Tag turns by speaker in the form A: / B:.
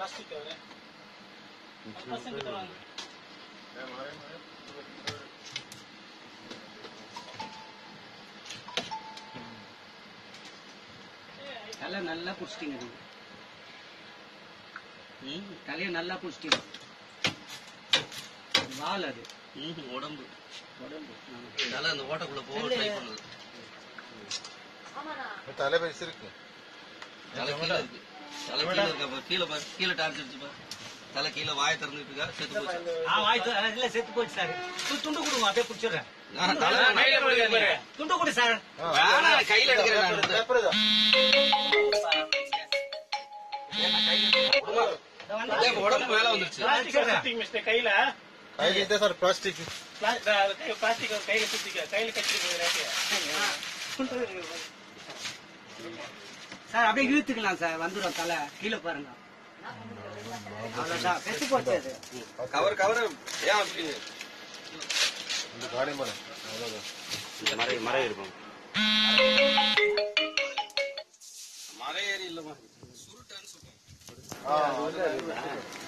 A: Plastic cover பசங்க கிட்ட வாங்க
B: தலை நல்லா புடிச்சிட்டீங்க நீங்க. ம், தலையை நல்லா புடிச்சிட்டீங்க வால் அது
C: ம்ஹும், உடம்பு
B: உடம்பு ஆ.
C: இதனால அந்த ஓட்டக்குள்ள போக ட்ரை பண்ணுது
D: தலை வயசு இருக்கு
C: தலை கீழே இருக்கு தலை கீழே இருக்கு அப்ப கீழே பாரு கீழே டார்ச் அடிச்சு பாரு தலை கீழே வாயை திறந்துட்டு இருக்கா செத்து போச்சு
B: ஆ வாய் து- இல்ல செத்து போச்சு சார் து- துண்டு கொடுங்க அப்படியே பிடிச்சிடுறேன்
C: நான் தலை வேணாம்.
B: துண்டு கொடு சார்
C: வேணாம் கையில எடுக்கிறேன் நான் இதை.
D: பேப்பர் தான்
C: அதே உடம்பு மேல வந்துருச்சு
A: பிளாஸ்டிக் சுத்திங்க மிஸ்டர் கையில
D: கையில் ಇದೆ ಸರ್ ಪ್ಲಾಸ್ಟಿಕ್
A: பிளாஸ்டிக் கையில சுத்திக்க கையில கட்டிட்டு
B: சார் அப்படியே இழுத்துக்கலாம் சார் வந்துடும் தலை கீழே பாருங்க அவ்வளவுதான் செத்து போச்சு அது
C: கவர் கவர் ஏன் அப்படி
D: இந்த ಗಾಡಿ ಮೇಲೆ ಹೌದೌದು
C: மர ஏறி இல்லமா சுருட்டன்னு சொல்லுவாங்க
D: ಹಾ